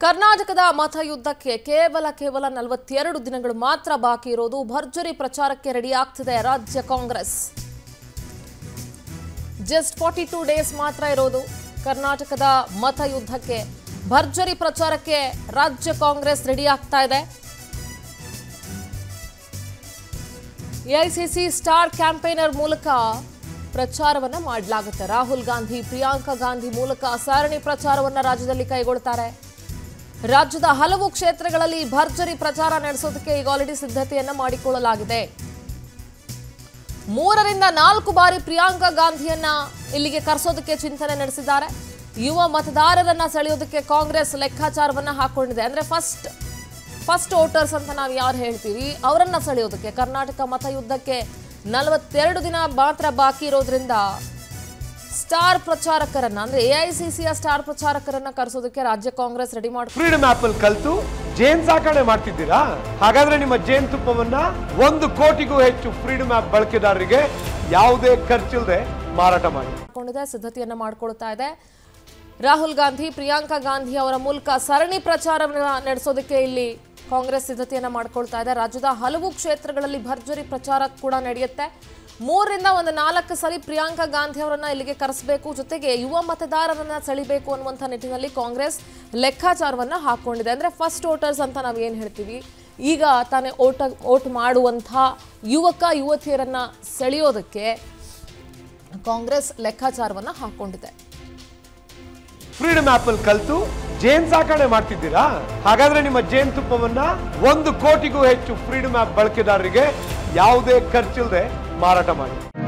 ಕರ್ನಾಟಕದ ಮತಯುದ್ಧಕ್ಕೆ ಕೇವಲ ಕೇವಲ ನಲವತ್ತೆರಡು ದಿನಗಳು ಮಾತ್ರ ಬಾಕಿ ಇರೋದು ಭರ್ಜರಿ ಪ್ರಚಾರಕ್ಕೆ ರೆಡಿ ಆಗ್ತಿದೆ ರಾಜ್ಯ Congress just forty two days ಮಾತ್ರ ಇರೋದು ಕರ್ನಾಟಕದ ಮತಯುದ್ಧಕ್ಕೆ ಭರ್ಜರಿ ಪ್ರಚಾರಕ್ಕೆ ರಾಜ್ಯ ಕಾಂಗ್ರೆಸ್ ರೆಡಿ ಆಗ್ತಾ ಇದೆ ಎಐಸಿಸಿ ಸ್ಟಾರ್ ಕ್ಯಾಂಪೇನರ್ ಮೂಲಕ ಪ್ರಚಾರವನ್ನ ಮಾಡಲಾಗುತ್ತೆ ರಾಹುಲ್ ಗಾಂಧಿ ಪ್ರಿಯಾಂಕಾ ಗಾಂಧಿ ಮೂಲಕ ಸರಣಿ ಪ್ರಚಾರವನ್ನ ರಾಜ್ಯದಲ್ಲಿ ಕೈಗೊಳ್ತಾರೆ ರಾಜ್ಯದ ಹಲವು ಕ್ಷೇತ್ರಗಳಲ್ಲಿ ಭರ್ಜರಿ ಪ್ರಚಾರ ನಡೆಸೋದಕ್ಕೆ ಈಗ ಆಲ್ರೆಡಿ ಸಿದ್ಧತೆಯನ್ನ ಮಾಡಿಕೊಳ್ಳಲಾಗಿದೆ ಮೂರರಿಂದ ನಾಲ್ಕು ಬಾರಿ ಪ್ರಿಯಾಂಕಾ ಗಾಂಧಿಯನ್ನ ಇಲ್ಲಿಗೆ ಕರೆಸೋದಕ್ಕೆ ಚಿಂತನೆ ನಡೆಸಿದ್ದಾರೆ ಯುವ ಮತದಾರರನ್ನ ಸೆಳೆಯೋದಕ್ಕೆ ಕಾಂಗ್ರೆಸ್ ಲೆಕ್ಕಾಚಾರವನ್ನ ಹಾಕೊಂಡಿದೆ ಅಂದ್ರೆ ಫಸ್ಟ್ ಫಸ್ಟ್ ವೋಟರ್ಸ್ ಅಂತ ನಾವು ಯಾರು ಹೇಳ್ತೀವಿ ಅವರನ್ನ ಸೆಳೆಯೋದಕ್ಕೆ ಕರ್ನಾಟಕ ಮತಯುದ್ಧಕ್ಕೆ ನಲವತ್ತೆರಡು ದಿನ ಮಾತ್ರ ಬಾಕಿ ಇರೋದ್ರಿಂದ ಸ್ಟಾರ್ ಪ್ರಚಾರಕರನ್ನ ಅಂದ್ರೆ ಎಐಸಿಸಿಯ ಸ್ಟಾರ್ ಪ್ರಚಾರಕರನ್ನ ಕರೆಸೋದಕ್ಕೆ ರಾಜ್ಯ ಕಾಂಗ್ರೆಸ್ ರೆಡಿ ಮಾಡಿ ಫ್ರೀಡಮ್ ಆಪ್ ಅಲ್ಲಿ ಕಲ್ತು ಜೇನ್ ಸಾಕಣೆ ಮಾಡ್ತಿದ್ದೀರಾ ಹಾಗಾದ್ರೆ ನಿಮ್ಮ ಜೇನ್ ತುಪ್ಪವನ್ನ ಒಂದು ಕೋಟಿಗೂ ಹೆಚ್ಚು ಫ್ರೀಡಮ್ ಆಪ್ ಬಳಕೆದಾರರಿಗೆ ಯಾವುದೇ ಖರ್ಚಿಲ್ಲದೆ ಮಾರಾಟ ಮಾಡಿ ಮಾಡಿಕೊಂಡಿದೆ ಸಿದ್ಧತೆಯನ್ನ ಮಾಡಿಕೊಳ್ತಾ ಇದೆ ರಾಹುಲ್ ಗಾಂಧಿ ಪ್ರಿಯಾಂಕಾ ಗಾಂಧಿ ಅವರ ಮೂಲಕ ಸರಣಿ ಪ್ರಚಾರವನ್ನ ನಡೆಸೋದಕ್ಕೆ ಇಲ್ಲಿ ಕಾಂಗ್ರೆಸ್ ಸಿದ್ಧತೆಯನ್ನ ಮಾಡ್ಕೊಳ್ತಾ ಇದೆ ರಾಜ್ಯದ ಹಲವು ಕ್ಷೇತ್ರಗಳಲ್ಲಿ ಭರ್ಜರಿ ಪ್ರಚಾರ ಕೂಡ ನಡೆಯುತ್ತೆ ಮೂರರಿಂದ ಒಂದು ನಾಲ್ಕು ಸರಿ ಪ್ರಿಯಾಂಕಾ ಗಾಂಧಿ ಅವರನ್ನ ಇಲ್ಲಿಗೆ ಕರೆಸಬೇಕು ಜೊತೆಗೆ ಯುವ ಮತದಾರರನ್ನ ಸೆಳಿಬೇಕು ಅನ್ನುವಂಥ ನಿಟ್ಟಿನಲ್ಲಿ ಕಾಂಗ್ರೆಸ್ ಲೆಕ್ಕಾಚಾರವನ್ನ ಹಾಕೊಂಡಿದೆ ಅಂದ್ರೆ ಫಸ್ಟ್ ವೋಟರ್ಸ್ ಅಂತ ನಾವು ಏನು ಹೇಳ್ತೀವಿ ಈಗ ತಾನೇ ಓಟ ಓಟ್ ಮಾಡುವಂಥ ಯುವಕ ಯುವತಿಯರನ್ನ ಸೆಳೆಯೋದಕ್ಕೆ ಕಾಂಗ್ರೆಸ್ ಲೆಕ್ಕಾಚಾರವನ್ನ ಹಾಕೊಂಡಿದೆ ಫ್ರೀಡಮ್ ಆಪ್ ಅಲ್ಲಿ ಕಲ್ತು ಜೇನ್ ಸಾಕಣೆ ಮಾಡ್ತಿದ್ದೀರಾ ಹಾಗಾದ್ರೆ ನಿಮ್ಮ ಜೇನ್ ತುಪ್ಪವನ್ನ ಒಂದು ಕೋಟಿಗೂ ಹೆಚ್ಚು ಫ್ರೀಡಮ್ ಆಪ್ ಬಳಕೆದಾರರಿಗೆ ಯಾವುದೇ ಖರ್ಚಿಲ್ಲದೆ ಮಾರಾಟ ಮಾಡಿ